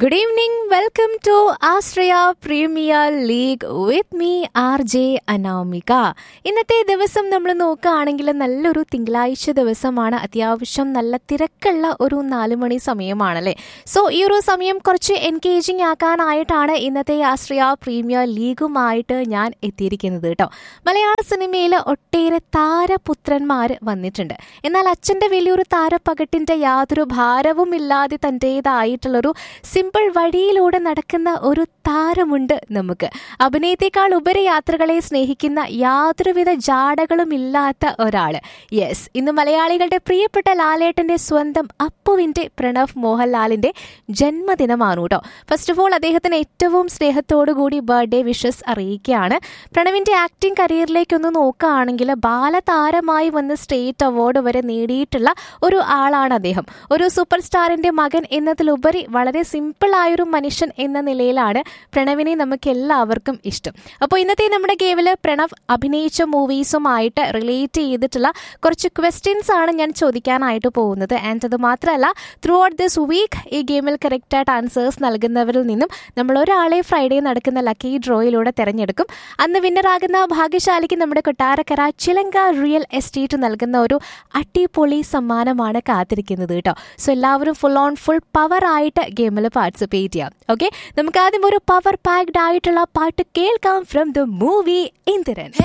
Good evening. Welcome to Australia Premier League with me, R J Anamika ഇന്നത്തെ ദിവസം നമ്മൾ നോക്കുകയാണെങ്കിൽ നല്ലൊരു തിങ്കളാഴ്ച ദിവസമാണ് അത്യാവശ്യം നല്ല തിരക്കുള്ള ഒരു നാല് മണി സമയമാണല്ലേ സോ ഈ ഒരു സമയം കുറച്ച് എൻഗേജിങ് ആക്കാനായിട്ടാണ് ഇന്നത്തെ ആശ്രയ പ്രീമിയർ ലീഗുമായിട്ട് ഞാൻ എത്തിയിരിക്കുന്നത് കേട്ടോ മലയാള സിനിമയിൽ ഒട്ടേറെ താരപുത്രന്മാർ വന്നിട്ടുണ്ട് എന്നാൽ അച്ഛൻ്റെ വലിയൊരു താരപ്പകട്ടിൻ്റെ യാതൊരു ഭാരവും ഇല്ലാതെ തൻ്റേതായിട്ടുള്ളൊരു സിമ്പിൾ വഴിയിലൂടെ നടക്കുന്ന ഒരു താരമുണ്ട് നമുക്ക് അഭിനയത്തെക്കാൾ ഉപരി യാത്രകളെ സ്നേഹിക്കുന്ന യാതൊരുവിധ ജാടകളും ഇല്ലാത്ത ഒരാൾ യെസ് ഇന്ന് മലയാളികളുടെ പ്രിയപ്പെട്ട ലാലേട്ടന്റെ സ്വന്തം അപ്പുവിന്റെ പ്രണവ് മോഹൻലാലിന്റെ ജന്മദിനമാണ് കേട്ടോ ഫസ്റ്റ് ഓഫ് ഓൾ അദ്ദേഹത്തിന് ഏറ്റവും സ്നേഹത്തോടു കൂടി ബർത്ത്ഡേ വിഷസ് അറിയിക്കുകയാണ് പ്രണവിന്റെ ആക്ടിംഗ് കരിയറിലേക്കൊന്ന് നോക്കുകയാണെങ്കിൽ ബാലതാരമായി വന്ന് സ്റ്റേറ്റ് അവാർഡ് വരെ നേടിയിട്ടുള്ള ഒരു ആളാണ് അദ്ദേഹം ഒരു സൂപ്പർ സ്റ്റാറിന്റെ മകൻ എന്നതിലുപരി വളരെ സിമ്പിൾ ആയൊരു മനുഷ്യൻ എന്ന നിലയിലാണ് പ്രണവിനെ നമുക്ക് എല്ലാവർക്കും ഇഷ്ടം അപ്പോൾ ഇന്നത്തെ നമ്മുടെ ഗെയിമില് പ്രണവ് അഭിനയിച്ച മൂവീസുമായിട്ട് റിലേറ്റ് ചെയ്തിട്ടുള്ള കുറച്ച് ക്വസ്റ്റ്യൻസ് ആണ് ഞാൻ ചോദിക്കാനായിട്ട് പോകുന്നത് ആൻഡ് അത് മാത്രമല്ല ത്രൂ ഔട്ട് ദിസ് വീക്ക് ഈ ഗെയിമിൽ കറക്റ്റായിട്ട് ആൻസേഴ്സ് നൽകുന്നവരിൽ നിന്നും നമ്മൾ ഒരാളെ ഫ്രൈഡേ നടക്കുന്ന ലക്കി ഡ്രോയിലൂടെ തിരഞ്ഞെടുക്കും അന്ന് വിന്നറാകുന്ന ഭാഗ്യശാലിക്ക് നമ്മുടെ കൊട്ടാരക്കര ചിലങ്ക റിയൽ എസ്റ്റേറ്റ് നൽകുന്ന ഒരു അടിപൊളി സമ്മാനമാണ് കാത്തിരിക്കുന്നത് കേട്ടോ സോ എല്ലാവരും ഫുൾ ഓൺ ഫുൾ പവർ ആയിട്ട് ഗെയിമിൽ പാർട്ടിസിപ്പേറ്റ് ചെയ്യാം ഓക്കെ നമുക്ക് ആദ്യം ഒരു പവർ പാക്ഡ് ആയിട്ടുള്ള പാട്ട് കേൾക്കാം ഫ്രം ദ മൂവി ഇന്ദ്രൻ